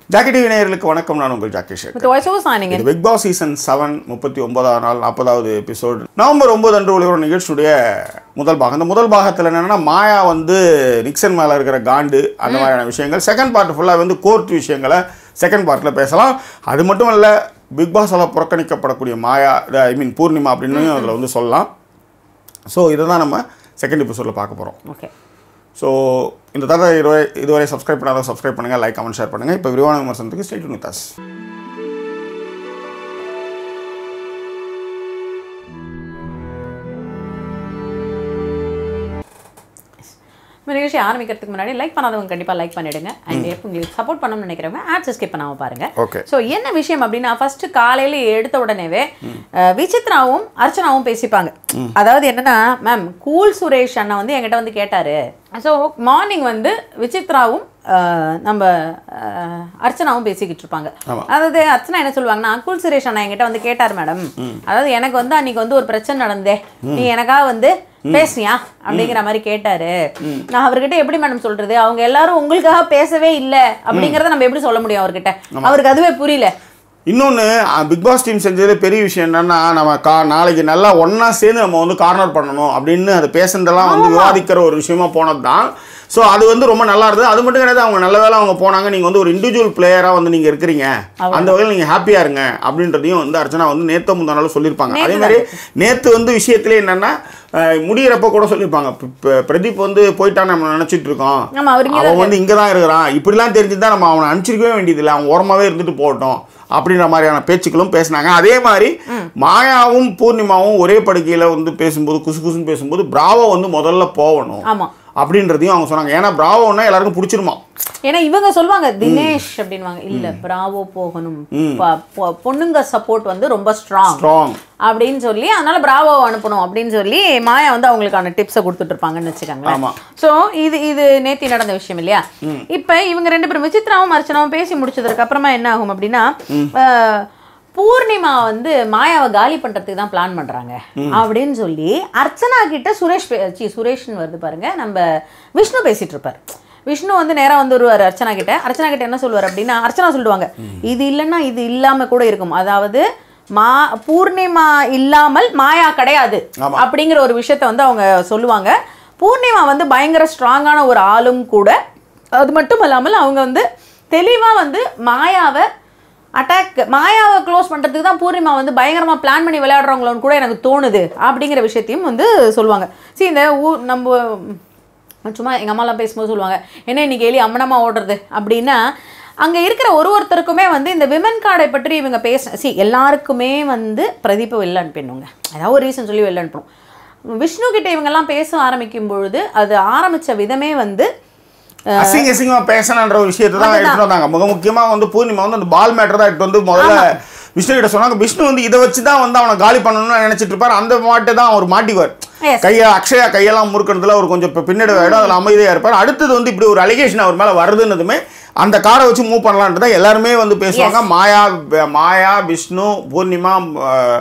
Jackie TV நேயர்களுக்கு வணக்கம் நான் உங்கள் jockey Sheikh With voice over signing in. இது பிக் பாஸ் சீசன் செவன் முப்பத்தி ஒன்பதாவது நாள் நாற்பதாவது எபிசோடு நவம்பர் ஒன்பது அன்று ஒளிவரும் நிகழ்ச்சியுடைய முதல் பாகம் இந்த முதல் பாகத்தில் என்னன்னா மாயா வந்து நிக்சன் மேலே இருக்கிற காண்டு அந்த மாதிரியான விஷயங்கள் செகண்ட் பார்ட் ஃபுல்லாக வந்து கோர்ட் விஷயங்களை செகண்ட் பார்ட்டில் பேசலாம் அது மட்டும் இல்லை பிக் பாஸால் புறக்கணிக்கப்படக்கூடிய மாயா ஐ மீன் பூர்ணிமா அப்படின்னு அதில் வந்து சொல்லலாம் ஸோ இதை தான் நம்ம செகண்ட் எபிசோடில் பார்க்க போகிறோம் Okay. ஸோ இந்த தடவை இதுவரை இதுவரை சப்ஸ்கிரைப் பண்ணாத சப்ஸ்கிரைப் பண்ணுங்கள் லைக் கமெண்ட் ஷேர் பண்ணுங்கள் இப்போ விரிவான விமர்சனத்துக்கு ஸ்டேட் வித் அஸ் இந்த நிகழ்ச்சி ஆரம்பிக்கிறதுக்கு முன்னாடி லைக் பண்ணாதவங்க கண்டிப்பா லைக் பண்ணிடுங்க அண்ட் உங்களுக்கு சப்போர்ட் பண்ணணும்னு நினைக்கிறவங்க ஆட்ஸ் ஸ்கிப் பண்ணாம பாருங்க ஓகே ஸோ என்ன விஷயம் அப்படின்னா ஃபர்ஸ்ட் காலையில எடுத்த உடனேவே அஹ், விசித்ராவும் அர்ச்சனாவும் பேசிப்பாங்க அதாவது என்னன்னா மேம் கூல் சுரேஷ் அண்ணா வந்து என்கிட்ட வந்து கேட்டாரு ஸோ மார்னிங் வந்து விசித்ராவும் அஹ், நம்ம அஹ், அர்ச்சனாவும் பேசிக்கிட்டு இருப்பாங்க ஆமா. அதாவது அர்ச்சனா என்ன சொல்லுவாங்கன்னா கூல் சுரேஷ் அண்ணா என்கிட்ட வந்து கேட்டார் மேடம் அதாவது எனக்கு வந்து அன்னைக்கு வந்து ஒரு பிரச்சனை நடந்தே நீ எனக்காக வந்து பேசுனியா அப்படிங்கிற மாதிரி கேட்டாரு நான் அவர்கிட்ட எப்படி மேடம் சொல்றது அவங்க எல்லாரும் உங்களுக்காக பேசவே இல்லை அப்படிங்கறத நம்ம எப்படி சொல்ல முடியும் அவர்கிட்ட அவருக்கு அதுவே புரியல இன்னொன்று பிக் பாஸ் டீம் செஞ்சது பெரிய விஷயம் என்னன்னா நம்ம கா நாளைக்கு நல்லா ஒன்றா சேர்ந்து நம்ம வந்து கார்னர் பண்ணணும் அப்படின்னு அது பேசுனதெல்லாம் வந்து விவாதிக்கிற ஒரு விஷயமா போனது தான் ஸோ அது வந்து ரொம்ப நல்லா இருந்தது அது மட்டும் கிடையாது அவங்க நல்ல வேளை அவங்க போனாங்க நீங்கள் வந்து ஒரு இண்டிவிஜுவல் பிளேயராக வந்து நீங்கள் இருக்கிறீங்க அந்த வகையில் நீங்கள் ஹாப்பியாக இருங்க அப்படின்றதையும் வந்து அர்ச்சனா வந்து நேற்று முந்தானாலும் சொல்லியிருப்பாங்க அதே மாதிரி நேற்று வந்து விஷயத்திலே என்னன்னா அஹ், முடியிறப்ப கூட சொல்லியிருப்பாங்க பி- பி- பிரதீப் வந்து போயிட்டான்னு நம்ம நினச்சிட்டு இருக்கோம் ஆமா அவர் இங்க அவன் வந்து இங்கே தான் இருக்கிறான் இப்படிலாம் தெரிஞ்சுதான் நம்ம அவனை அனுப்பிச்சிருக்கவே வேண்டியதில்லை அவன் ஓரமாகவே இருந்துட்டு போகட்டும் அப்படின்ற மாதிரியான பேச்சுக்களும் பேசினாங்க அதே மாதிரி மாயாவும் பூர்ணிமாவும் ஒரே படுக்கையில் வந்து பேசும்போது குசு குசுன்னு பேசும்போது பிராவோ வந்து முதல்ல போகணும் ஆமா அப்படின்றதையும் அவங்க சொன்னாங்க ஏன்னா பிராவோன்னா எல்லாருக்கும் பிடிச்சிருமா ஏன்னா இவங்க சொல்லுவாங்க தினேஷ் அப்படின்வாங்க இல்ல பிராவோ போகணும் ப- பொ- பொண்ணுங்க சப்போர்ட் வந்து ரொம்ப ஸ்ட்ராங் ஸ்ட்ராங் அப்படின்னு சொல்லி அதனால பிராவோ அனுப்பணும் அப்படின்னு சொல்லி மாயா வந்து அவங்களுக்கான டிப்ஸை கொடுத்துட்டு இருப்பாங்கன்னு வச்சுக்கோங்களேன் ஆமா. ஸோ இது இது நேத்தி நடந்த விஷயம் இல்லையா இப்போ இவங்க ரெண்டு பேரும் விசித்ராவும் அர்ச்சனாவும் பேசி முடிச்சதுக்கு அப்புறமா என்ன ஆகும் அப்படின்னா அஹ், பூர்ணிமா வந்து மாயாவை காலி பண்றதுக்கு தான் பிளான் பண்றாங்க அப்படின்னு சொல்லி அர்ச்சனா கிட்ட சுரேஷ் பே- சி சுரேஷ்னு வருது பாருங்க நம்ம விஷ்ணு பேசிட்டு இருப்பார் விஷ்ணு வந்து நேரா வந்து வருவார் அர்ச்சனா கிட்ட அர்ச்சனா கிட்ட என்ன சொல்லுவார் அப்படின்னா அர்ச்சனா சொல்லுவாங்க இது இல்லைன்னா இது இல்லாம கூட இருக்கும் அதாவது மா பூர்ணிமா இல்லாமல் மாயா கிடையாது ஆமா. அப்படிங்கிற ஒரு விஷயத்த வந்து அவங்க சொல்லுவாங்க பூர்ணிமா வந்து பயங்கர ஸ்ட்ராங்கான ஒரு ஆளும் கூட அது மட்டும் இல்லாமல் அவங்க வந்து தெளிவாக வந்து மாயாவை அட்டாக் மாயாவை க்ளோஸ் பண்ணுறதுக்கு தான் பூர்ணிமா வந்து பயங்கரமாக பிளான் பண்ணி விளையாடுறவங்களோன்னு கூட எனக்கு தோணுது அப்படிங்கிற விஷயத்தையும் வந்து சொல்லுவாங்க சரி இந்த ஊ நம்ம சும்மா எங்கள் அம்மாலாம் பேசும்போது சொல்லுவாங்க என்ன இன்னைக்கு எலி அம்மனமா ஓடுறது அப்படின்னா அங்கே இருக்கிற ஒரு ஒருத்தருக்குமே வந்து இந்த விமன் கார்டை பற்றி இவங்க பேச சி எல்லாருக்குமே வந்து பிரதீப்பை வெளில அனுப்பிடணுங்க ஏதாவது ஒரு ரீசன் சொல்லி வெளில அனுப்பணும் விஷ்ணு கிட்ட இவங்கெல்லாம் பேச ஆரம்பிக்கும் பொழுது அது ஆரம்பித்த விதமே வந்து அசிங்க அசிங்கமா பேசணுன்ற ஒரு விஷயத்தை தான் எடுத்துட்டு வந்தாங்க மிக முக்கியமா வந்து பூர்ணிமா வந்து அந்த பால் மேட்டர் தான் எடுத்து வந்து முதல்ல விஷ்ணு கிட்ட சொன்னாங்க விஷ்ணு வந்து இதை வச்சு தான் வந்து அவனை காலி பண்ணணும்னு நினைச்சிட்டு இருப்பாரு அந்த மாட்டை தான் அவர் மாட்டிக்குவார் Yes. கையை அக்ஷயா கையெல்லாம் முறுக்கிறதுல அவர் கொஞ்சம் இப்போ பின்னடைவு ஆயிடும் அதில் அமைதியாக இருப்பார் அடுத்தது வந்து இப்படி ஒரு அலிகேஷன் அவர் மேலே வருதுன்னதுமே அந்த காரை வச்சு மூவ் பண்ணலான்ட்டு தான் எல்லாருமே வந்து பேசுவாங்க மாயா மாயா விஷ்ணு பூர்ணிமா அஹ்,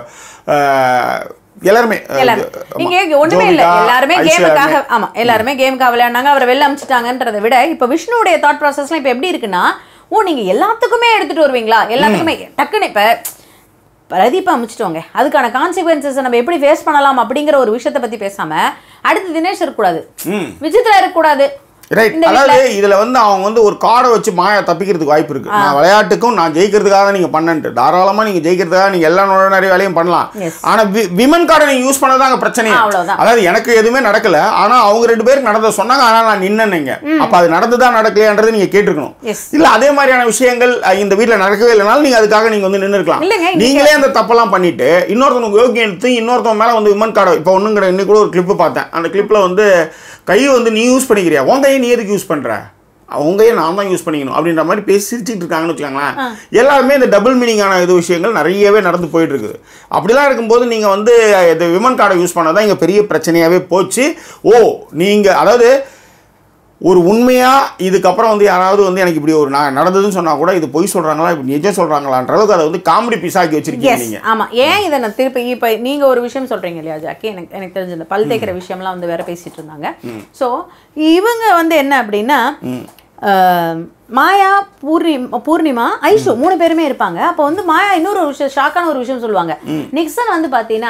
அஹ், எல்லாருமே அஹ், எல்லாரும் ஆமா. இங்க ஒண்ணுமே இல்ல ஜோவிகா, எல்லாருமே ஐஸ்வர்யா கேமுக்காக ஆமா எல்லாருமே கேமுக்காக விளையாடினாங்க அவரை வெளில அமிச்சிட்டாங்கன்றதை விட இப்ப விஷ்ணுடைய தாட் ப்ராசஸ்லாம் இப்ப எப்படி இருக்குன்னா ஓ நீங்க எல்லாத்துக்குமே எடுத்துட்டு வருவீங்களா எல்லாத்துக்குமே டக்குன்னு இப்ப பிரதீப்பை அமைச்சிட்டோங்க அதுக்கான கான்சிக்வன்சஸ் நம்ம எப்படி ஃபேஸ் பண்ணலாம் அப்படிங்கிற ஒரு விஷயத்தை பத்தி பேசாம அடுத்து தினேஷ் இருக்கக்கூடாது ம் விசித்ரா இருக்கக்கூடாது ரைட் இந்த அதாவது இதுல வந்து அவங்க வந்து ஒரு கார்டை வச்சு மாயா தப்பிக்கிறதுக்கு வாய்ப்பு இருக்கு நான் விளையாட்டுக்கும் நான் ஜெயிக்கிறதுக்காக தான் நீங்க பண்ணன்ட்டு தாராளமா நீங்க ஜெயிக்கிறதுக்காக நீங்க எல்லா நிறைய வேலையும் பண்ணலாம் Yes. ஆனா விமன் கார்டை நீங்க யூஸ் பண்ணதாங்க பிரச்சனையே அவ்வளவுதான். அதாவது எனக்கு எதுவுமே நடக்கல ஆனா அவங்க ரெண்டு பேருக்கு நடந்த சொன்னாங்க ஆனா நான் நின்னேங்க அப்ப அது நடந்துதா நடக்கலையான்றது நீங்க கேட்டிருக்கணும் Yes. இல்ல அதே மாதிரியான விஷயங்கள் அஹ், இந்த வீட்ல நடக்கவே இல்லைனாலும் நீங்க அதுக்காக நீங்க வந்து நின்று இருக்கலாம் இல்லைங்க, இன்னைக்கு- நீங்களே அந்த தப்பெல்லாம் பண்ணிட்டு இன்னொருத்தவங்க யோகியம் எடுத்து இன்னொருத்தவங்க மேல வந்து விமன் கார்டை இப்போ ஒண்ணும் கிடையாது இன்னைக்கு கூட ஒரு கிளிப்பு பார்த்தேன் அந்த கிளிப்ல வந்து கையை வந்து நீ யூஸ் பண்ணிக்கிறியா உன் கையை நீ எதுக்கு யூஸ் பண்ற உங்க கையை நான் தான் யூஸ் பண்ணிக்கணும் அப்படின்ற மாதிரி பேசி சிரிச்சிட்டு இருக்காங்கன்னு வச்சுக்கோங்களேன் எல்லாருமே இந்த டபுள் மீனிங்கான இது விஷயங்கள் நிறையவே நடந்து போயிட்டு இருக்குது அப்படிலாம் இருக்கும்போது நீங்க வந்து இந்த விமன் கார்டை யூஸ் பண்ணதான் இங்க பெரிய பிரச்சனையாவே போச்சு ஓ நீங்க அதாவது ஒரு உண்மையா இதுக்கப்புறம் வந்து யாராவது வந்து எனக்கு இப்படி ஒரு நான் நடந்ததுன்னு சொன்னா கூட இது பொய் சொல்றாங்களா இப்படி நிஜம் சொல்றாங்களான்ற அளவுக்கு அதை வந்து காமெடி பீஸாக்கி வச்சிருக்கீங்க எஸ் நீங்க ஆமா ஏன் இதை நான் திருப்பி இப்போ நீங்க ஒரு விஷயம் சொல்றீங்க இல்லையா ஜாக்கி எனக்கு எனக்கு தெரிஞ்ச இந்த பல் தேய்க்கிற விஷயம்லாம் வந்து வேற பேசிட்டு இருந்தாங்க ஸோ இவங்க வந்து என்ன அப்படின்னா ஆஹ், மாயா பூர்ணி பூர்ணிமா ஐஷு மூணு பேருமே இருப்பாங்க அப்போ வந்து மாயா இன்னொரு ஒரு விஷயம் ஷாக்கான ஒரு விஷயம் சொல்லுவாங்க நிக்சன் வந்து பார்த்தீங்கன்னா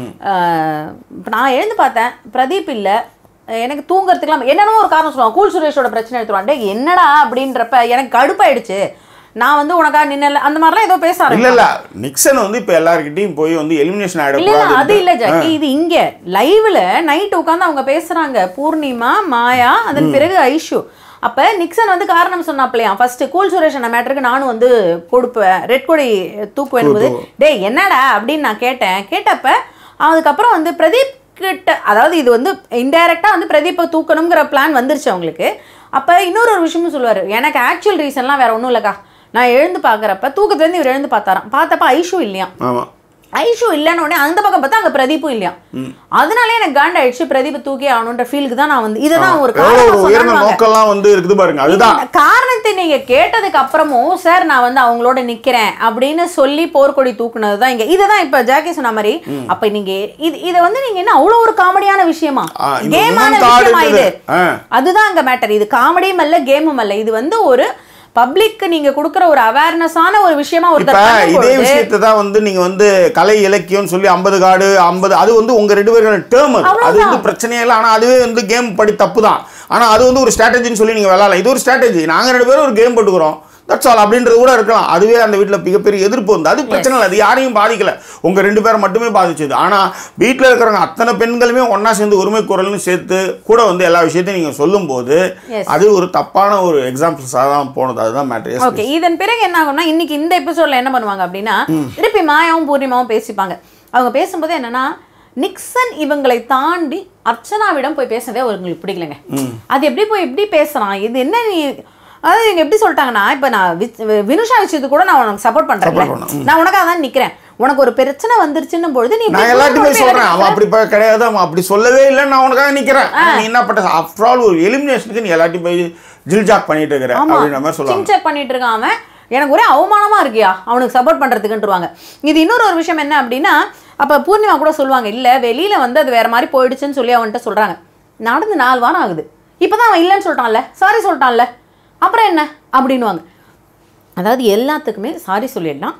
ஆஹ், இப்ப நான் எழுந்து பார்த்தேன் பிரதீப் இல்லை எனக்கு தூங்குறதுக்குலாம் என்னென்னமோ ஒரு காரணம் சொல்லுவாங்க கூல் சுரேஷோட பிரச்சனை எடுத்துருவான் டேய், என்னடா அப்படின்றப்ப எனக்கு கடுப்பாயிடுச்சு நான் வந்து உனக்கா நின்னல அந்த மாதிரிலாம் ஏதோ பேச இல்ல ஆரம்பிச்சாங்க. இல்ல நிக்சன் வந்து இப்ப எல்லார்கிட்டயும் போய் வந்து எலிமினேஷன் இல்ல இல்ல அது ஆயிடக்கூடாது இல்ல ஜாக்கி இது இங்க லைவ்ல நைட் உட்கார்ந்து அவங்க பேசுறாங்க பூர்ணிமா மாயா அதன் பிறகு ஐஷு அப்ப நிக்சன் வந்து காரணம் சொன்னாப்லையா ஃபர்ஸ்ட் கூல் சுரேஷ் அந்த மேட்டருக்கு நானும் வந்து கொடுப்பேன் ரெட் கொடி தூக்குவேன் போது டேய் என்னடா அப்படின்னு நான் கேட்டேன் கேட்டப்ப அதுக்கப்புறம் வந்து பிரதீப் கிட்ட அதாவது இது வந்து இன்டைரக்டா வந்து பிரதீப்பை தூக்கணுங்கிற பிளான் வந்துருச்சு அவங்களுக்கு அப்ப இன்னொரு ஒரு விஷயமும் சொல்லுவாரு எனக்கு ஆக்சுவல் ரீசன்லாம் வேற ஒன்றும் இல்லக்கா நான் எழுந்து பார்க்குறப்ப தூக்கத்துலேருந்து இவர் எழுந்து பார்த்தாராம் பார்த்தப்ப ஐஷு இல்லையா ஆமா ஐஷு இல்லைன்னு உடனே அந்த பக்கம் பார்த்தா அங்க பிரதீப்பும் இல்லையா அதனாலே எனக்கு காண்ட் ஆயிடுச்சு பிரதீப் தூக்கி ஆகணுன்ற ஃபீலுக்கு தான் நான் வந்து இதுதான் ஒரு எவ்வளவு காரணமா ஒரு உயர்ந்த சொன்னாங்க. நோக்கம்லாம் வந்து இருக்குது பாருங்க அதுதான் இந்த காரணத்தை நீங்க கேட்டதுக்கு அப்புறமும் சார் நான் வந்து அவங்களோட நிக்கிறேன் அப்படின்னு சொல்லி போர்க்கொடி தூக்குனது தான் இங்க இதுதான் இப்ப ஜாக்கி சொன்ன மாதிரி அப்ப நீங்க இது இத வந்து நீங்க என்ன அவ்வளவு ஒரு காமெடியான விஷயமா ஆ, இந்த கேமான women card விஷயமா இது இருக்குது. ஆ. அதுதான் அங்க மேட்டர் இது காமெடியும் அல்ல கேமும் அல்ல இது வந்து ஒரு பப்ளிக்கு நீங்க கொடுக்குற ஒரு அவேர்னஸான ஒரு விஷயமா இப்ப ஒருத்தர் இதே பண்ணும்பொழுது- விஷயத்தை தான் வந்து நீங்க வந்து கலை இலக்கியம்னு சொல்லி ஐம்பது காடு ஐம்பது அது வந்து உங்க ரெண்டு பேரும் டேர்ம் அது அது வந்து பிரச்சனையே இல்லை ஆனா அதுவே வந்து கேம் படி தப்பு தான் ஆனா அது வந்து ஒரு ஸ்ட்ராட்டஜின்னு சொல்லி நீங்க விளாடலாம் இது ஒரு ஸ்ட்ராட்டஜி நாங்க ரெண்டு பேரும் ஒரு கேம் போட்டுக்கிறோம் தட்ஸ் ஆல் அப்படின்றது கூட இருக்கலாம் அதுவே அந்த வீட்டில் மிகப்பெரிய எதிர்ப்பு வந்து அது பிரச்சனை இல்லை அது யாரையும் பாதிக்கல உங்க ரெண்டு பேரை மட்டுமே பாதிச்சது ஆனா வீட்டில் இருக்கிறவங்க அத்தனை பெண்களுமே ஒண்ணா சேர்ந்து உரிமை குரல்னு சேர்த்து கூட வந்து எல்லா விஷயத்தையும் நீங்க சொல்லும்போது Yes. அது ஒரு தப்பான ஒரு எக்ஸாம்பிள்ஸாக தான் போனது அதுதான் மேட்டர் ஓகே இதன் பிறகு என்ன ஆகும்னா இன்னைக்கு இந்த எபிசோட்ல என்ன பண்ணுவாங்க அப்படின்னா திருப்பி மாயாவும் பூர்ணிமாவும் பேசிப்பாங்க அவங்க பேசும்போது என்னன்னா நிக்சன் இவங்களை தாண்டி அர்ச்சனாவிடம் போய் பேசுறதே அவங்களுக்கு பிடிக்கலங்க அது எப்படி போய் எப்படி பேசுறான் இது என்ன நீ அதாவது இவங்க எப்படி சொல்லிட்டாங்கன்னா இப்போ நான் வித்- வினுஷா விஷயத்து கூட நான் உனக்கு சப்போர்ட் பண்றேன் Support பண்ணேன். நான் உனக்காக தான் நிக்கிறேன் உனக்கு ஒரு பிரச்சனை வந்துருச்சுன்னும் பொழுது நீ இப்படி நான் எல்லாத்தையுமே போய் சொல்றேன் அவன் எல்லாத்தையும் அப்படி ப- கிடையாது அவன் அப்படி சொல்லவே இல்லை நான் உனக்காக நிக்கிறேன் நீ என்ன பண்ற ஆஃப்டர் ஆல் ஒரு எலிமினேஷனுக்கு நீ எல்லாத்தையும் போய் ஜில்ஜாக் பண்ணிட்டு இருக்கிற ஆமா அப்படின்ற மாதிரி சொல்லுவாங்க சிங்சக் பண்ணிட்டு இருக்கான் அவன் எனக்கு ஒரே அவமானமா இருக்கியா அவனுக்கு சப்போர்ட் பண்றதுக்குன்றவாங்க இது இன்னொரு ஒரு விஷயம் என்ன அப்படின்னா அப்ப பூர்ணிமா கூட சொல்லுவாங்க இல்ல வெளியில வந்து அது வேற மாதிரி போயிடுச்சுன்னு சொல்லி அவன்கிட்ட சொல்றாங்க நடந்து நாலு வாரம் ஆகுது இப்பதான் அவன் இல்லைன்னு சொல்லிட்டான்ல சாரி சொல்லிட்டான்ல அப்புறம் என்ன அப்படின்னுவாங்க அதாவது எல்லாத்துக்குமே சாரி சொல்லிடலாம்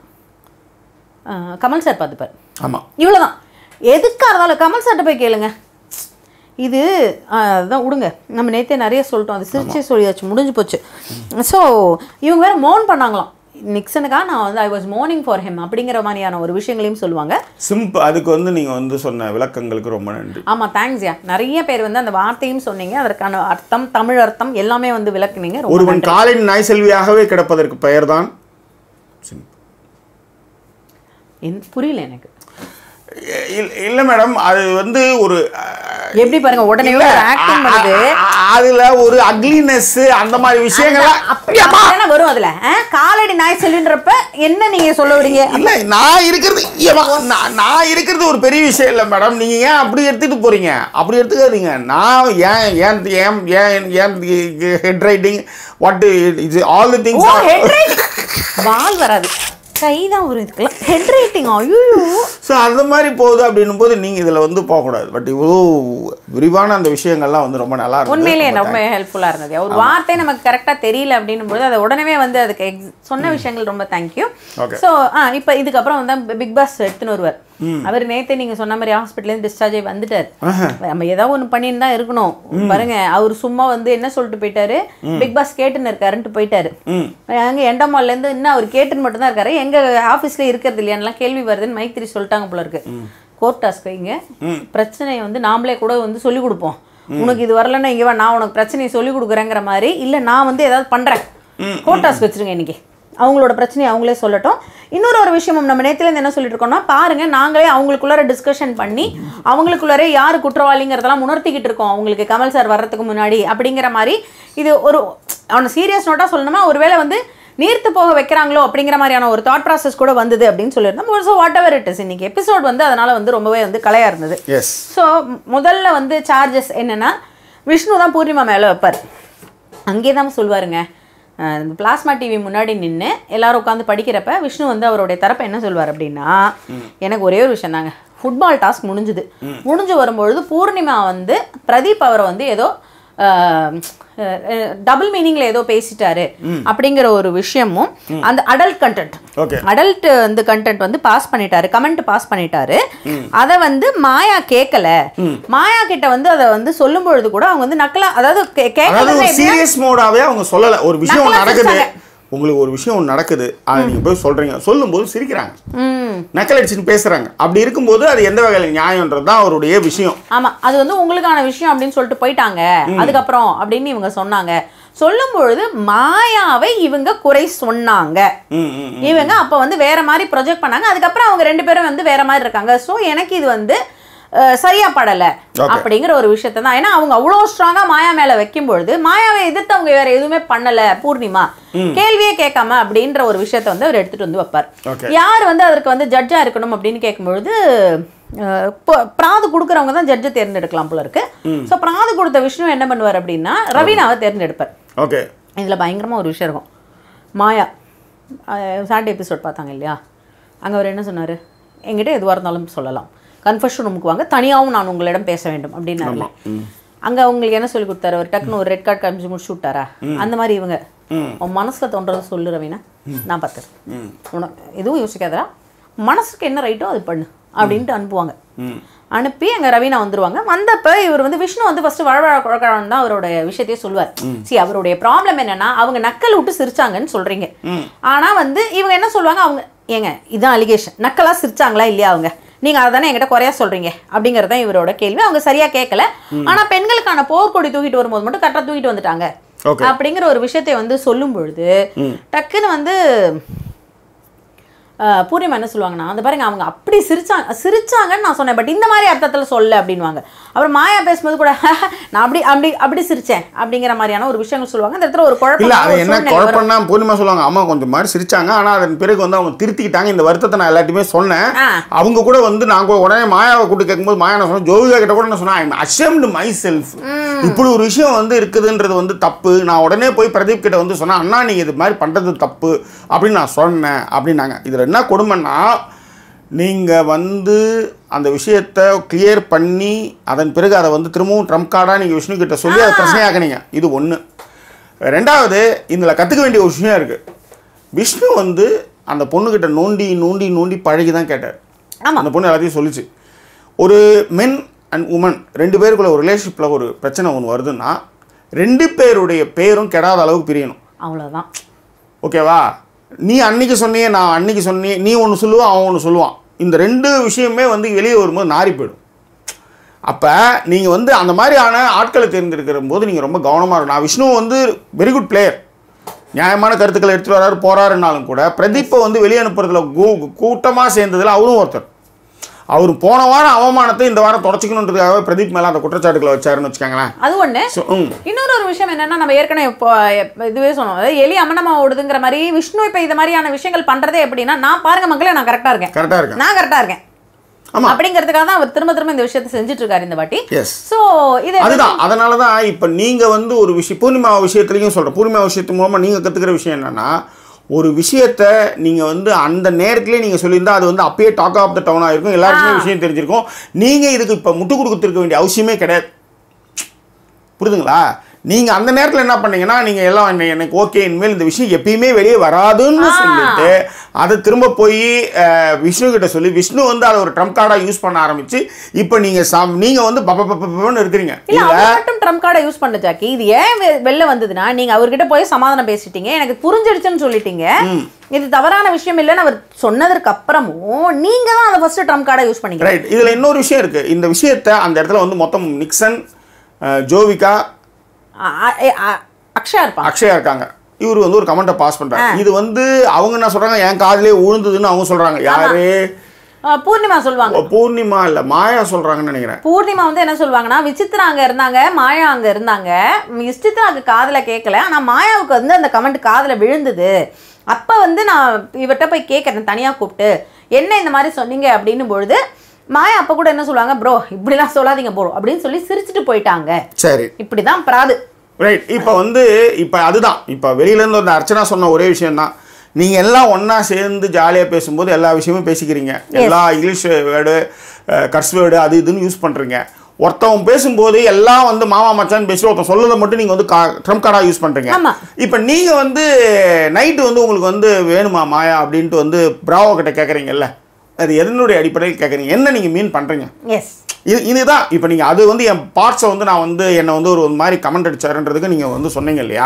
அஹ், கமல் சார் பார்த்துப்பார் ஆமா இவ்வளவுதான் எதுக்காக இருந்தாலும் கமல் சார்ட்ட போய் கேளுங்க இது ஆஹ், அதான் விடுங்க நம்ம நேத்தே நிறைய சொல்லிட்டோம் அது சிரிச்சே சொல்லியாச்சு முடிஞ்சு போச்சு ஸோ இவங்க வேற மோன் பண்ணாங்களாம் நிக்சனுக்காக நான் வந்து I was mourning for him அப்படிங்கிற மாதிரியான ஒரு விஷயங்களையும் சொல்லுவாங்க சிம்பிள் அதுக்கு வந்து நீங்க வந்து சொன்ன விளக்கங்களுக்கு ரொம்ப நன்றி ஆமா தேங்க்ஸ் யா நிறைய பேர் வந்து அந்த வார்த்தையும் சொன்னீங்க அதற்கான அர்த்தம் தமிழ் அர்த்தம் எல்லாமே வந்து விளக்குனீங்க ரொம்ப ஒருவன் காலின் நாய் செல்வியாகவே கிடப்பதற்கு பெயர்தான் என்- புரியல எனக்கு இ- இல்ல மேடம் அது வந்து ஒரு அஹ், எப்படி பாருங்க உடனே ஒரு ஆக்டிங் பண்ணுது அ- அதுல ஒரு அக்லினஸ் அந்த மாதிரி விஷயங்கள்லாம் அப்படி தானே வரும் அதுல ஆ? காலடி நாய் செல்லுன்றப்ப என்ன நீங்க சொல்ல வரீங்க இல்ல நான் இருக்கிறது ஏம்மா, நான் நான் இருக்கிறது ஒரு பெரிய விஷயம் இல்லை மேடம் நீங்க ஏன் அப்படி எடுத்துட்டு போறீங்க அப்படி எடுத்துக்காதீங்க நான் ஏன் ஏன் ஏன் ஏன் ஏன் ஹெட் ரைட்டிங் வாட் இது all the uh things head writing பால் வராது கை தான் வரும் இதுக்கெல்லாம் ஹெட் ரைட்டிங் ஐயோ ஸோ அந்த மாதிரி போகுது அப்படின்னும் போது நீங்கள் இதில் வந்து போகக்கூடாது பட் இவ்வளோ விரிவான அந்த விஷயங்கள்லாம் வந்து ரொம்ப நல்லா இருந்தது உண்மையிலேயே ரொம்ப ரொம்ப ஹெல்ப்ஃபுல்லா இருந்தது ஒரு வார்த்தை நமக்கு கரெக்டா தெரியல அப்படின்னும் போது அதை உடனே வந்து அதுக்கு ex- சொன்ன விஷயங்கள் ரொம்ப தேங்க்யூ Okay. ஸோ ஆ இப்போ இதுக்கப்புறம் வந்து பிக் பாஸ் எடுத்துன்னு வருவார் அவர் நேத்தே நீங்க சொன்ன மாதிரி ஹாஸ்பிட்டலேருந்து டிஸ்சார்ஜ் ஆகி வந்துட்டார் நம்ம ஏதாவது ஒன்று பண்ணின்னு தான் இருக்கணும் பாருங்க அவர் சும்மா வந்து என்ன சொல்லிட்டு போயிட்டாரு பிக் பாஸ் கேட்டுன்னு இருக்காருன்ட்டு போயிட்டாரு ம் அங்கே எண்டமால்ல இருந்து இன்னும் அவர் கேட்டுன்னு மட்டும் தான் இருக்காரு எங்க ஆஃபீஸ்ல இருக்கிறது இல்லையான்லாம் கேள்வி வருதுன்னு மைத்திரி சொல்லிட்டாங்க போல இருக்கு கோர்ட் டாஸ்க் வைங்க பிரச்சனையை வந்து நாமளே கூட வந்து சொல்லி கொடுப்போம் உனக்கு இது வரலன்னா இங்க வா நான் உனக்கு பிரச்சனையை சொல்லி கொடுக்குறேங்கிற மாதிரி இல்ல நான் வந்து ஏதாவது பண்றேன் கோர்ட் டாஸ்க் வச்சிருங்க இன்னைக்கு அவங்களோட பிரச்சனையை அவங்களே சொல்லட்டும் இன்னொரு ஒரு விஷயமும் நம்ம நேத்துல என்ன சொல்லிட்டு இருக்கோம்னா பாருங்க நாங்களே அவங்களுக்குள்ளார டிஸ்கஷன் பண்ணி அவங்களுக்குள்ளாரே யார் குற்றவாளிங்கிறதெல்லாம் உணர்த்திக்கிட்டு இருக்கோம் அவங்களுக்கு கமல் சார் வர்றதுக்கு முன்னாடி அப்படிங்கிற மாதிரி இது ஒரு அவனை சீரியஸ் நோட்டா சொல்லணுமா ஒருவேளை வந்து நீர்த்து போக வைக்கிறாங்களோ அப்படிங்கிற மாதிரியான ஒரு தாட் ப்ராசஸ் கூட வந்தது அப்படின்னு சொல்லியிருந்தோம் so whatever it is இன்னைக்கு எபிசோட் வந்து அதனால வந்து ரொம்பவே வந்து கலையா இருந்தது எஸ் ஸோ முதல்ல வந்து சார்ஜஸ் என்னன்னா விஷ்ணு தான் பூர்ணிமா மேலே வைப்பார் அங்கே தான் சொல்லுவாருங்க அஹ் இந்த பிளாஸ்மா டிவி முன்னாடி நின்று எல்லாரும் உட்காந்து படிக்கிறப்ப விஷ்ணு வந்து அவருடைய தரப்பை என்ன சொல்வார் அப்படின்னா எனக்கு ஒரே ஒரு விஷயம் தாங்க ஃபுட்பால் டாஸ்க் முடிஞ்சுது முடிஞ்சு வரும்பொழுது பூர்ணிமா வந்து பிரதீப் அவரை வந்து ஏதோ டபுள் மீனிங்ல ஏதோ பேசிட்டாரு அப்படிங்கிற ஒரு விஷயமும் அந்த அடல்ட் கண்டென்ட் ஓகே அடல்ட் வந்து கண்டென்ட் வந்து பாஸ் பண்ணிட்டாரு கமெண்ட் பாஸ் பண்ணிட்டாரு அத வந்து மாயா கேட்கல மாயா கிட்ட வந்து அதை வந்து சொல்லும் பொழுது கூட அவங்க வந்து நக்கலா அதாவது கே- அதாவது கேட்கறது ஒரு எப்படின்னா, சீரியஸ் மோடாவே அவங்க சொல்லல ஒரு விஷயம் நக்கலா நடக்குது சிரிச்சாங்க. உங்களுக்கு ஒரு விஷயம் ஒண்ணு நடக்குது அதை நீங்க போய் சொல்றீங்க சொல்லும்போது சிரிக்கிறாங்க ம் நக்கல் அடிச்சுட்டு பேசுறாங்க அப்படி இருக்கும்போது அது எந்த வகையில் நியாயம்ன்றது தான் அவருடைய விஷயம் ஆமா அது வந்து உங்களுக்கான விஷயம் அப்படின்னு சொல்லிட்டு போயிட்டாங்க அதுக்கப்புறம் அப்படின்னு இவங்க சொன்னாங்க சொல்லும் பொழுது மாயாவை இவங்க குறை சொன்னாங்க ம் ம் இவங்க அப்ப வந்து வேற மாதிரி ப்ரொஜெக்ட் பண்ணாங்க அதுக்கப்புறம் அவங்க ரெண்டு பேரும் வந்து வேற மாதிரி இருக்காங்க சோ எனக்கு இது வந்து அஹ், சரியா படல Okay. அப்படிங்கிற ஒரு விஷயத்தை தான் ஏன்னா அவங்க அவ்வளோ ஸ்ட்ராங்கா மாயா மேல வைக்கும் பொழுது மாயாவை எதிர்த்து அவங்க வேற எதுவுமே பண்ணல பூர்ணிமா கேள்வியே கேட்காம அப்படின்ற ஒரு விஷயத்தை வந்து அவர் எடுத்துட்டு வந்து வைப்பார் Okay. யார் வந்து அதற்கு வந்து ஜட்ஜா இருக்கணும் அப்படின்னு கேட்கும்பொழுது அஹ், இப்போ பிராது கொடுக்குறவங்க தான் ஜட்ஜை தேர்ந்தெடுக்கலாம் போல இருக்கு ஸோ பிராது கொடுத்த விஷ்ணு என்ன பண்ணுவார் அப்படின்னா ரவீனாவை தேர்ந்தெடுப்பார் ஓகே இதில் பயங்கரமாக ஒரு விஷயம் இருக்கும் மாயா சாட்டர்டே எபிசோட் பார்த்தாங்க இல்லையா அங்கே அவர் என்ன சொன்னார் என்கிட்ட எதுவாக இருந்தாலும் சொல்லலாம் கன்ஃபர்ஷன் ரூமுக்கு வாங்க தனியாகவும் நான் உங்களிடம் பேச வேண்டும் அப்படின்னாருல அங்கே அவங்களுக்கு என்ன சொல்லி கொடுத்தாரு ஒரு டக்குன்னு ஒரு ரெட் கார்டு காமிச்சு முடிச்சு விட்டாரா அந்த மாதிரி இவங்க உன் மனசில் தோன்றதை சொல்லு ரவீனா நான் பார்த்துறேன் உனக்கு எதுவும் யோசிக்காதடா மனசுக்கு என்ன ரைட்டோ அது பண்ணு அப்படின்ட்டு அனுப்புவாங்க அனுப்பி அங்கே ரவீனா வந்துருவாங்க வந்தப்ப இவர் வந்து விஷ்ணு வந்து ஃபர்ஸ்ட் வழவழ குழக்கழன்னு தான் அவருடைய விஷயத்தையே சொல்லுவார் சி அவருடைய ப்ராப்ளம் என்னன்னா அவங்க நக்கல் விட்டு சிரிச்சாங்கன்னு சொல்றீங்க ஆனா வந்து இவங்க என்ன சொல்லுவாங்க அவங்க ஏங்க இதான் அலிகேஷன் நக்கலா சிரிச்சாங்களா இல்லையா அவங்க நீங்க அதை தானே என்கிட்ட குறையா சொல்றீங்க அப்படிங்கறது தான் இவரோட கேள்வி அவங்க சரியா கேட்கல ஆனா பெண்களுக்கான போர்க்கொடி தூக்கிட்டு வரும்போது மட்டும் கரெக்டாக தூக்கிட்டு வந்துட்டாங்க Okay. அப்படிங்கிற ஒரு விஷயத்தை வந்து சொல்லும் பொழுது டக்குன்னு வந்து அஹ், பூர்ணிமா என்ன சொல்லுவாங்கன்னா அந்த பாருங்க அவங்க அப்படி சிரிச்சாங்க சிரிச்சாங்கன்னு நான் சொன்னேன் பட் இந்த மாதிரி அர்த்தத்தில் சொல்ல அப்படின்வாங்க அப்புறம் மாயா பேசும்போது கூட நான் அப்படி அப்படி அப்படி சிரிச்சேன் அப்படிங்கிற மாதிரியான ஒரு விஷயங்கள் சொல்லுவாங்க இந்த இடத்துல ஒரு இல்ல அது குழப்பம் என்ன குழப்பம்னா பூர்ணிமா சொல்லுவாங்க அம்மா கொஞ்சம் மாதிரி சிரிச்சாங்க ஆனா அதன் பிறகு வந்து அவங்க திருத்திக்கிட்டாங்க இந்த வருத்தத்தை நான் எல்லாத்தையுமே சொன்னேன் ஆ. அவங்க கூட வந்து நான் கூட உடனே மாயாவை கூட்டு கேட்கும்போது மாயா நான் சொன்னேன் ஜோவிகா கிட்ட கூட நான் சொன்னேன் அஷம்டு மை செல்ஃப் இப்படி ஒரு விஷயம் வந்து இருக்குதுன்றது வந்து தப்பு நான் உடனே போய் பிரதீப் கிட்ட வந்து சொன்னேன் அண்ணா நீங்க இது மாதிரி பண்றது தப்பு அப்படின்னு நான் சொன்னேன் அப்படின்னாங்க இதுல என்ன கொடுமைன்னா நீங்க வந்து அந்த விஷயத்தை கிளியர் பண்ணி அதன் பிறகு அதை வந்து திரும்பவும் ட்ரம்ப் கார்டாக நீங்கள் விஷ்ணு கிட்ட சொல்லி அதை பிரச்சனையாக்குனீங்க இது ஒன்று ரெண்டாவது இதில் கற்றுக்க வேண்டிய ஒரு விஷயம் இருக்குது விஷ்ணு வந்து அந்த பொண்ணுக்கிட்ட நோண்டி நோண்டி நோண்டி பழகி தான் கேட்டார் ஆமா. அந்த பொண்ணு எல்லாத்தையும் சொல்லிச்சு ஒரு மென் அண்ட் உமன் ரெண்டு பேருக்குள்ள ஒரு ரிலேஷன்ஷிப்பில் ஒரு பிரச்சனை ஒன்று வருதுன்னா ரெண்டு பேருடைய பேரும் கெடாத அளவுக்கு பிரியணும் அவ்வளவுதான் ஓகேவா நீ அன்னைக்கு சொன்னியே நான் அன்னைக்கு சொன்னியே நீ ஒன்று சொல்லுவான் அவன் ஒன்று சொல்லுவான் இந்த ரெண்டு விஷயமே வந்து வெளியே வரும்போது நாறி போயிடும் அப்போ நீங்கள் வந்து அந்த மாதிரியான ஆட்களை தேர்ந்தெடுக்கிற போது நீங்கள் ரொம்ப கவனமாக இருக்கணும் நான் விஷ்ணு வந்து வெரி குட் பிளேயர் நியாயமான கருத்துக்களை எடுத்துட்டு வராரு போறாருன்னாலும் கூட பிரதீப்பை வந்து வெளியே அனுப்புறதுல கூட்டமாக சேர்ந்ததுல அவரும் ஒருத்தர் அவர் போன வாரம் அவமானத்தை இந்த வாரம் தொடச்சிக்கணுன்றதுக்காகவே பிரதீப் மேலே அந்த குற்றச்சாட்டுகளை வச்சாருன்னு வச்சுக்கோங்களேன் அது ஒண்ணு ஸோ ம் இன்னொரு ஒரு விஷயம் என்னன்னா நம்ம ஏற்கனவே இப்போ எப்ப- இதுவே சொன்னோம் அதாவது எலி அம்மனமா ஓடுதுங்கிற மாதிரி விஷ்ணு இப்போ இந்த மாதிரியான விஷயங்கள் பண்றதே எப்படின்னா நான் பாருங்க மக்களே நான் கரெக்டா இருக்கேன் கரெக்டாக இருக்கேன் நான் கரெக்டா இருக்கேன் ஆமாம் அப்படிங்கிறதுக்காக தான் அவர் திரும்ப திரும்ப இந்த விஷயத்தை செஞ்சுட்டு இருக்காரு இந்த வாட்டி எஸ் சோ இது அதுதான் அதனால தான் இப்போ நீங்கள் வந்து ஒரு விஷயம் பூர்ணிமா விஷயத்துலையும் சொல்கிறேன் பூர்ணிமா விஷயத்து மூலமாக நீங்கள் கற்றுக்கிற விஷயம் என்னென்னா ஒரு விஷயத்த நீங்கள் வந்து அந்த நேரத்திலே நீங்கள் சொல்லியிருந்தா அது வந்து அப்பயே டாக் ஆஃப் த டவுனாக இருக்கும் எல்லாருக்குமே விஷயம் தெரிஞ்சிருக்கும் நீங்கள் இதுக்கு இப்போ முட்டு கொடுத்துருக்க வேண்டிய அவசியமே கிடையாது புரியுதுங்களா நீங்கள் அந்த நேரத்தில் என்ன பண்ணீங்கன்னா நீங்கள் எல்லாம் என்ன- எனக்கு ஓகே இனிமேல் இந்த விஷயம் எப்பயுமே வெளியே வராதுன்னு சொல்லிட்டு அதை திரும்ப போய் அஹ், விஷ்ணு கிட்ட சொல்லி விஷ்ணு வந்து அதை ஒரு ட்ரம்ப் கார்டாக யூஸ் பண்ண ஆரம்பிச்சு இப்போ நீங்கள் சம் நீங்கள் வந்து பப்ப பப்ப பப்பன்னு இருக்கிறீங்க இல்ல இல்லை அவர் மட்டும் ட்ரம்ப் கார்டை யூஸ் பண்ண ஜாக்கி இது ஏன் வெ- வெளில வந்ததுன்னா நீங்க அவர்கிட்ட போய் சமாதானம் பேசிட்டீங்க எனக்கு புரிஞ்சிடுச்சுன்னு சொல்லிட்டீங்க இது தவறான விஷயம் இல்லைன்னு அவர் சொன்னதற்கு அப்புறமும் நீங்க தான் அதை ஃபர்ஸ்ட் ட்ரம்ப் கார்டை யூஸ் பண்ணீங்க ரைட் இதில் இன்னொரு விஷயம் இருக்குது இந்த விஷயத்தை அந்த இடத்துல வந்து மொத்தம் நிக்சன் அஹ், ஜோவிகா அ- அ- அ- அக்ஷயா இருப்பான் அக்ஷயா இருக்காங்க இவர் வந்து ஒரு கமெண்ட்டை பாஸ் பண்ணுறாங்க இது வந்து அவங்க என்ன சொல்கிறாங்க என் காதிலே விழுந்ததுன்னு அவங்க சொல்கிறாங்க யாரு அ, பூர்ணிமா சொல்லுவாங்க ஓ, பூர்ணிமா இல்லை மாயா சொல்கிறாங்கன்னு நினைக்கிறேன் பூர்ணிமா வந்து என்ன சொல்லுவாங்கன்னா விசித்ரா அங்க இருந்தாங்க மாயா அங்க இருந்தாங்க விசித்ராக்கு காதுல கேட்கல ஆனா மாயாவுக்கு வந்து அந்த கமெண்ட் காதுல விழுந்தது அப்ப வந்து நான் இவர்கிட்ட போய் கேட்கறேன் தனியா கூப்பிட்டு என்ன இந்த மாதிரி சொன்னீங்க அப்படின்னும் பொழுது மாயா அப்ப கூட என்ன சொல்லுவாங்க ப்ரோ இப்படிலாம் சொல்லாதீங்க ப்ரோ அப்படின்னு சொல்லி சிரிச்சுட்டு போயிட்டாங்க சரி இப்படிதான் பிராது ரைட் இப்போ வந்து இப்போ அதுதான் இப்போ வெளியிலேருந்து வந்து அர்ச்சனா சொன்ன ஒரே விஷயம்தான் நீங்கள் எல்லாம் ஒன்றா சேர்ந்து ஜாலியாக பேசும்போது எல்லா விஷயமும் பேசிக்கிறீங்க எல்லா இங்கிலீஷ் வேர்டு கர்ஸ் வேர்டு அது இதுன்னு யூஸ் பண்ணுறீங்க ஒருத்தவன் பேசும்போது எல்லாம் வந்து மாமா மச்சான் பேசி ஒருத்தன் சொல்லதை மட்டும் நீங்கள் வந்து ட்ரம் கார்டாக யூஸ் பண்ணுறீங்க ஆமா. இப்போ நீங்கள் வந்து நைட்டு வந்து உங்களுக்கு வந்து வேணுமா மாயா அப்படின்ட்டு வந்து பிராவோ கிட்ட கேட்குறீங்கல்ல அது எதனுடைய அடிப்படையில் கேட்குறீங்க என்ன நீங்கள் மீன் பண்ணுறீங்க எஸ் இது இதுதான் இப்போ நீங்கள் அது வந்து என் பார்ட்ஸை வந்து நான் வந்து என்னை வந்து ஒரு மாதிரி கமெண்ட் அடிச்சாருன்றதுக்கு நீங்கள் வந்து சொன்னீங்க இல்லையா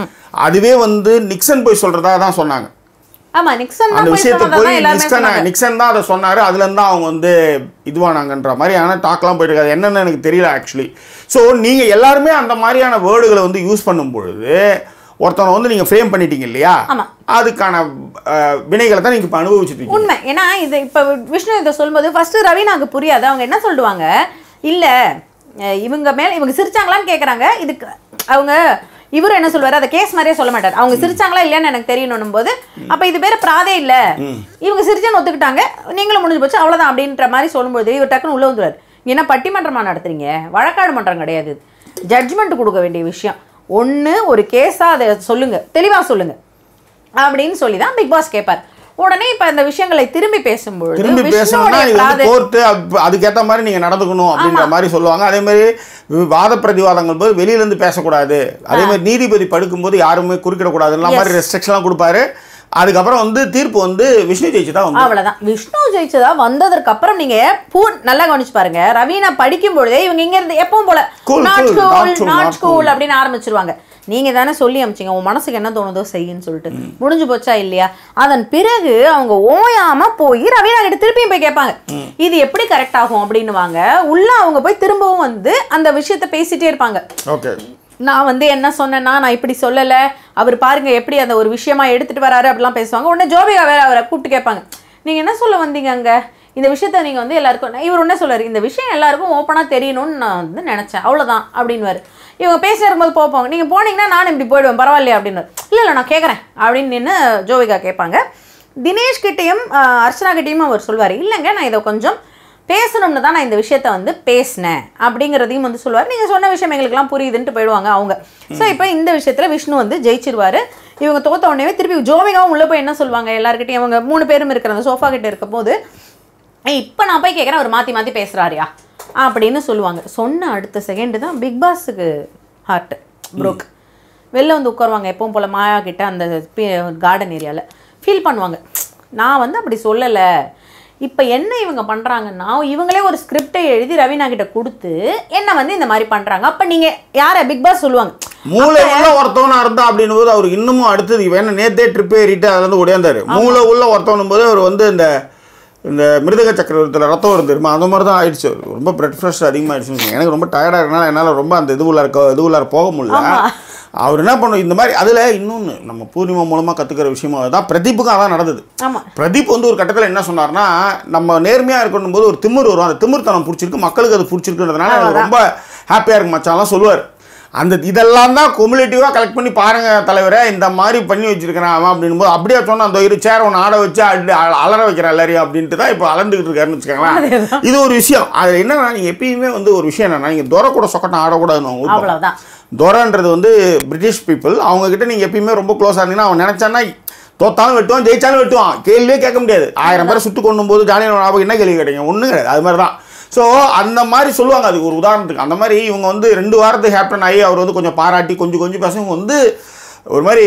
அதுவே வந்து நிக்சன் போய் சொல்கிறதா தான் சொன்னாங்க ஆமா நிக்சன் அந்த தான் போய் விஷயத்தை சொன்னதா போய் எல்லாருமே நிக்சன் சொன்னாங்க. நிக்சன் தான் அதை சொன்னார் அதுலேருந்து தான் அவங்க வந்து இதுவானாங்கன்ற மாதிரியான டாக்லாம் போயிட்டு இருக்காது என்னென்னு எனக்கு தெரியல ஆக்சுவலி ஸோ நீங்கள் எல்லாருமே அந்த மாதிரியான வேர்டுகளை வந்து யூஸ் பண்ணும் பொழுது ஒருத்தனை வந்து நீங்கள் ஃப்ரேம் பண்ணிட்டீங்க இல்லையா ஆமா. அதுக்கான அஹ், வினைகளை தான் நீங்கள் இப்போ அனுபவிச்சுட்டு இருக்கீங்க உண்மை ஏன்னா இது இப்போ விஷ்ணு இதை சொல்லும்போது ஃபர்ஸ்ட் ரவீனாக்கு புரியாது அவங்க என்ன சொல்லுவாங்க இல்ல அஹ் இவங்க மேல இவங்க சிரிச்சாங்களான்னு கேக்குறாங்க இதுக்கு அவங்க இவரு என்ன சொல்லுவாரு அதை கேஸ் மாதிரியே சொல்ல மாட்டார் அவங்க சிரிச்சாங்களா இல்லையான்னு எனக்கு தெரியணும் போது அப்ப இது பேர் பிராதே இல்ல இவங்க சிரிச்சான்னு ஒத்துக்கிட்டாங்க நீங்களும் முடிஞ்சு போச்சு அவ்வளவுதான் அப்படின்ற மாதிரி சொல்லும்போது இவர் டக்குன்னு உள்ள வந்துருவார் என்ன பட்டிமன்றமா நடத்துறீங்க வழக்காடு மன்றம் கிடையாது ஜட்ஜ்மெண்ட் கொடுக்க வேண்டிய விஷயம் ஒண்ணு ஒரு கேஸா அதை சொல்லுங்க தெளிவா சொல்லுங்க அப்படின்னு சொல்லி தான் பிக் பாஸ் கேட்பார் உடனே இப்ப இந்த விஷயங்களை திரும்பி பேசும்பொழுது திரும்பி பேசணும்னா விஷ்ணுவோடைய இது வந்து பிராத- கோர்ட்டு அதுக்கேற்ற மாதிரி நீங்கள் நடந்துக்கணும் அப்படின்ற மாதிரி சொல்லுவாங்க அதே மாதிரி வாத பிரதிவாதங்கள் போது வெளியிலேருந்து பேசக்கூடாது அதே மாதிரி நீதிபதி படுக்கும்போது யாருமே குறுக்கிடக்கூடாதுன்ற மாதிரி ரெஸ்ட்ரிக்ஷன்லாம் கொடுப்பாரு அதுக்கப்புறம் வந்து தீர்ப்பு வந்து விஷ்ணு ஜெயிச்சு தான் வந்து அவ்வளவுதான் விஷ்ணு ஜெயிச்சதா வந்ததற்கு அப்புறம் நீங்க பூ நல்லா கவனிச்சு பாருங்க ரவீனா படிக்கும் பொழுதே இவங்க இங்க இருந்து எப்பவும் போல Cool, not cool, not school cool, not not school அப்படின்னு ஆரம்பிச்சிருவாங்க நீங்க தானே சொல்லி அமிச்சிங்க உன் மனசுக்கு என்ன தோணுதோ செய்யுன்னு சொல்லிட்டு முடிஞ்சு போச்சா இல்லையா அதன் பிறகு அவங்க ஓயாம போய் ரவீனா கிட்ட திருப்பியும் போய் கேட்பாங்க இது எப்படி கரெக்ட் ஆகும் அப்படின்னுவாங்க உள்ள அவங்க போய் திரும்பவும் வந்து அந்த விஷயத்த பேசிட்டே இருப்பாங்க ஓகே நான் வந்து என்ன சொன்னேன்னா நான் இப்படி சொல்லலை அவர் பாருங்க எப்படி அந்த ஒரு விஷயமா எடுத்துட்டு வராரு அப்படிலாம் பேசுவாங்க உடனே ஜோபிகா வேற அவரை கூப்பிட்டு கேட்பாங்க நீங்க என்ன சொல்ல வந்தீங்க அங்க இந்த விஷயத்த நீங்க வந்து எல்லாருக்கும் இவர் என்ன சொல்றாரு இந்த விஷயம் எல்லாருக்கும் ஓப்பனா தெரியணும்னு நான் வந்து நினைச்சேன் அவ்வளவுதான் அப்படின்னுவாரு இவங்க பேசி இருக்கும்போது போப்பாங்க நீங்க போனீங்கன்னா நானும் இப்படி போயிடுவேன் பரவாயில்லையா அப்படின்னு இல்ல இல்ல நான் கேட்கறேன் அப்படின்னு நின்று ஜோவிகா கேட்பாங்க தினேஷ் கிட்டேயும் ஆஹ், அர்ச்சனா கிட்டேயும் அவர் சொல்வார் இல்லைங்க நான் இதை கொஞ்சம் பேசணும்னு தான் நான் இந்த விஷயத்த வந்து பேசினேன் அப்படிங்கிறதையும் வந்து சொல்லுவார் நீங்கள் சொன்ன விஷயம் எங்களுக்குலாம் புரியுதுன்ட்டு போயிடுவாங்க அவங்க ஸோ இப்போ இந்த விஷயத்தில் விஷ்ணு வந்து ஜெயிச்சிருவாரு இவங்க தோத்த உடனே திருப்பி ஜோவிகாவும் உள்ளே போய் என்ன சொல்லுவாங்க எல்லாருக்கிட்டையும் அவங்க மூணு பேரும் இருக்கிற அந்த சோஃபா கிட்ட இருக்கும் போது இப்போ நான் போய் கேட்குறேன் அவர் மாற்றி மாற்றி பேசுகிறாரியா அப்படின்னு சொல்லுவாங்க சொன்ன அடுத்த செகண்டு தான் பிக் பாஸுக்கு ஹார்ட் ப்ரோக் வெளில வந்து உட்காருவாங்க எப்பவும் போல் மாயா கிட்ட அந்த கார்டன் ஏரியாவில் ஃபீல் பண்ணுவாங்க நான் வந்து அப்படி சொல்லலை இப்போ என்ன இவங்க பண்ணுறாங்கன்னா இவங்களே ஒரு ஸ்கிரிப்டை எழுதி ரவீனா கிட்ட கொடுத்து என்ன வந்து இந்த மாதிரி பண்ணுறாங்க அப்போ நீங்கள் யாரை பிக் பாஸ் சொல்லுவாங்க மூளை உள்ள ஒருத்தவனா இருந்தா அப்படின்னும் போது அவர் இன்னமும் அடுத்தது இவன் என்ன நேத்தே ட்ரிப் ஏறிட்டு அதுல இருந்து ஓடியாந்தாரு மூளை உள்ள ஒருத்தவனும் போது அவர் வந்து இந்த இந்த மிருதக சக்கரவர்த்தியில் ரத்தம் வருது தெரியுமா அந்த மாதிரி தான் ஆயிடுச்சு அவருக்கு. ரொம்ப பிளட் ப்ரெஷர் அதிகமாகிடுச்சு எனக்கு ரொம்ப டயர்டாக இருக்கனால என்னால் ரொம்ப அந்த இது உள்ள இருக்க இது உள்ளார போக முடியல அவர் என்ன பண்ணும் இந்த மாதிரி அதில் இன்னொன்று நம்ம பூர்ணிமா மூலமாக கற்றுக்கிற விஷயமா அதுதான் பிரதீப்புக்கும் அதான் நடந்தது ஆமாம் பிரதீப் வந்து ஒரு கட்டத்தில் என்ன சொன்னார்னா நம்ம நேர்மையாக இருக்கணும் போது ஒரு திமிர் வரும் அந்த திமிர்த்தனம் பிடிச்சிருக்கு மக்களுக்கு அது பிடிச்சிருக்குன்றதுனால எனக்கு ரொம்ப ஹாப்பியாக இருக்கு மச்சான்லாம் சொல்லுவார் அந்த இதெல்லாம் தான் குமுலேட்டிவாக கலெக்ட் பண்ணி பாருங்க தலைவரே இந்த மாதிரி பண்ணி வச்சிருக்கிறான் அவன் அப்படின்னும் போது அப்படியே சொன்னா அந்த இரு சேர் ஒன்று ஆட வச்சு அடி அ- அலற வைக்கிறான் எல்லாரையும் அப்படின்ட்டு தான் இப்போ அலந்துக்கிட்டு இருக்காருன்னு வச்சுக்கோங்களேன் இது ஒரு விஷயம் அது என்னன்னா நீங்கள் எப்பயுமே வந்து ஒரு விஷயம் என்னன்னா நீங்கள் துரை கூட சொக்கட்டம் ஆடக்கூடாதுன்னு அவங்க ஊர் அவ்வளவுதான் துரைன்றது வந்து பிரிட்டிஷ் பீப்புள் அவங்க கிட்ட நீங்கள் எப்பயுமே ரொம்ப க்ளோஸாக இருந்தீங்கன்னா அவன் நினச்சான்னா தோத்தாலும் வெட்டுவான் ஜெயிச்சாலும் வெட்டுவான் கேள்வியே கேட்க முடியாது ஆயிரம் பேரை சுட்டு கொண்டும் போது ஜாலியான ஞாபகம் என்ன கேள்வி கேட்டீங்க ஒன்றும் கிடையாது அது மாதிரி தான் ஸோ அந்த மாதிரி சொல்லுவாங்க அதுக்கு ஒரு உதாரணத்துக்கு அந்த மாதிரி இவங்க வந்து ரெண்டு வாரத்துக்கு ஹேப்டன் ஆகி அவர் வந்து கொஞ்சம் பாராட்டி கொஞ்சம் கொஞ்சம் பேச இவங்க வந்து ஒரு மாதிரி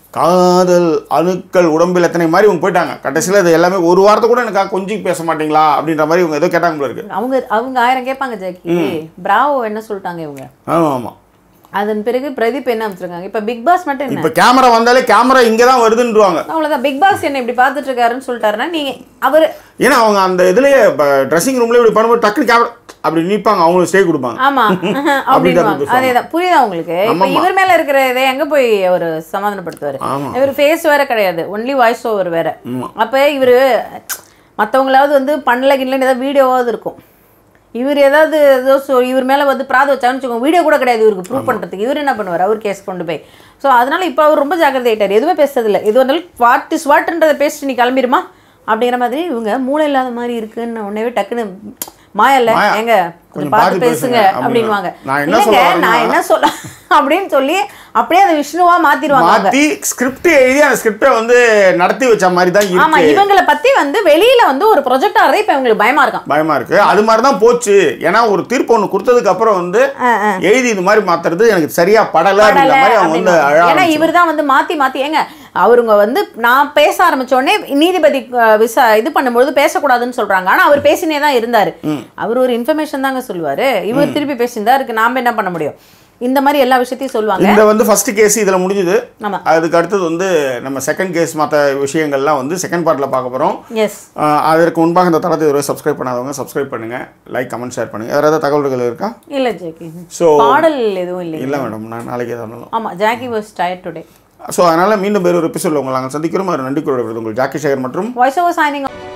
காதல் அணுக்கள் உடம்பில் எத்தனை மாதிரி இவங்க போயிட்டாங்க கடைசியில் இது எல்லாமே ஒரு வாரத்தை கூட எனக்காக கொஞ்சம் பேச மாட்டீங்களா அப்படின்ற மாதிரி இவங்க ஏதோ கேட்டாங்க போல இருக்கு அவங்க அவங்க ஆயிரம் கேட்பாங்க ஜாக்கி பிராவோ என்ன சொல்லிட்டாங்க இவங்க ஆமாம் ஆமாம் அதன் பிறகு பிரதீப் என்ன அமைச்சிருக்காங்க இப்போ பிக் பாஸ் மட்டும் என்ன இப்போ கேமரா வந்தாலே கேமரா இங்கே தான் வருதுன்றுவாங்க அவ்வளவுதான் பிக் பாஸ் என்ன இப்படி பார்த்துட்டு இருக்காருன்னு சொல்லிட்டாருன்னா நீங்க அவர் ஏன்னா அவங்க அந்த இதுலயே ட்ரெஸ்ஸிங் ரூம்ல இப்படி பண்ணும்போது டக்குனு கேமரா அப்படி நிற்பாங்க அவங்களுக்கு ஸ்டே கொடுப்பாங்க ஆமா அப்படின்வாங்க பேசுவாங்க. அதேதான் புரியுதா உங்களுக்கு இப்ப இவர் மேல இருக்கிற இதை எங்க போய் அவர் சமாதானப்படுத்துவாரு ஆமா. இவர் ஃபேஸ் வேற கிடையாது ஒன்லி வாய்ஸ் ஓவர் வேற அப்ப இவரு மத்தவங்களாவது வந்து பண்ணல கிண்ணல ஏதாவது வீடியோவாவது இருக்கும் இவர் ஏதாவது ஏதோ சொ- இவர் மேல வந்து பிராத வச்சான்னு வச்சுக்கோங்க வீடியோ கூட கிடையாது இவருக்கு ப்ரூவ் பண்றதுக்கு இவர் என்ன பண்ணுவார் அவர் கேஸ் கொண்டு போய் ஸோ அதனால இப்போ அவர் ரொம்ப ஜாக்கிரதை ஆயிட்டார் எதுவுமே பேசுறதில்ல எது வந்தாலும் வாட் இஸ் வாட்ன்றதை பேசிட்டு நீ கிளம்பிடுமா அப்படிங்கிற மாதிரி இவங்க மூளை இல்லாத மாதிரி இருக்குன்னு உடனே டக்குன்னு மாயல்ல மாயா, எங்க கொஞ்சம் கொஞ்சம் பார்த்து பார்த்து பேசுங்க பேசுங்க அப்படின்வாங்க நான் என்ன இல்லைங்க சொல்ல வரேன்னா- நான் என்ன சொல்ல அப்படின்னு சொல்லி அப்படியே அந்த விஷ்ணுவா மாத்திடுவாங்க அவங்க. மாத்தி ஸ்கிரிப்ட் எழுதி அந்த ஸ்கிரிப்டை வந்து நடத்தி வச்ச மாதிரி தான் ஆமா இருக்கு இவங்கள பத்தி வந்து வெளியில வந்து ஒரு ப்ரொஜெக்ட் ஆறதே இப்ப இவங்களுக்கு பயமா இருக்கான் பயமா இருக்கு அது மாதிரி தான் போச்சு ஏன்னா ஒரு தீர்ப்பு ஒன்று கொடுத்ததுக்கு அப்புறம் வந்து ஆ, ஆ. எழுதி இது மாதிரி மாத்துறது எனக்கு சரியா படல அப்படின்ற படல மாதிரி அவங்க வந்து அப்படின்னு. அழ ஏன்னா ஆரம்பிச்சாங்க. இவர் தான் வந்து மாத்தி மாத்தி ஏங்க அவருங்க வந்து நான் பேச ஆரம்பிச்ச உடனே நீதிபதி அஹ், விசா இது பண்ணும்போது பேசக்கூடாதுன்னு சொல்றாங்க ஆனா அவர் பேசினே தான் இருந்தாரு அவர் ஒரு இன்ஃபர்மேஷன் தாங்க சொல்லுவாரு இவர் திருப்பி பேசியிருந்தா இருக்கு நாம என்ன பண்ண முடியும் இந்த மாதிரி எல்லா விஷயத்தையும் சொல்லுவாங்க இந்த வந்து ஃபர்ஸ்ட் கேஸ் இதுல முடிஞ்சுது ஆமா அதுக்கு அடுத்தது வந்து நம்ம செகண்ட் கேஸ் மற்ற விஷயங்கள்லாம் வந்து செகண்ட் பார்ட்டில் பார்க்க போகிறோம் எஸ் அதற்கு முன்பாக இந்த தளத்தை இதுவரை சப்ஸ்கிரைப் பண்ணாதவங்க சப்ஸ்கிரைப் பண்ணுங்க லைக் கமெண்ட் ஷேர் பண்ணுங்க வேறு ஏதாவது தகவல்கள் இருக்கா இல்ல ஜாக்கி ஸோ பாடல் எதுவும் இல்லை இல்லை மேடம் நான் நாளைக்கு எதாவது இருந்தாலும் ஆமா jockey was tired today so அதனால் மீண்டும் வேறு ஒரு எபிசோடில் உங்களை நாங்கள் சந்திக்கிறோம் ஒரு நன்றி கூறுவது உங்கள் ஜாக்கி சேகர் மற்றும் வாய்ஸ் ஓவர் சைனிங்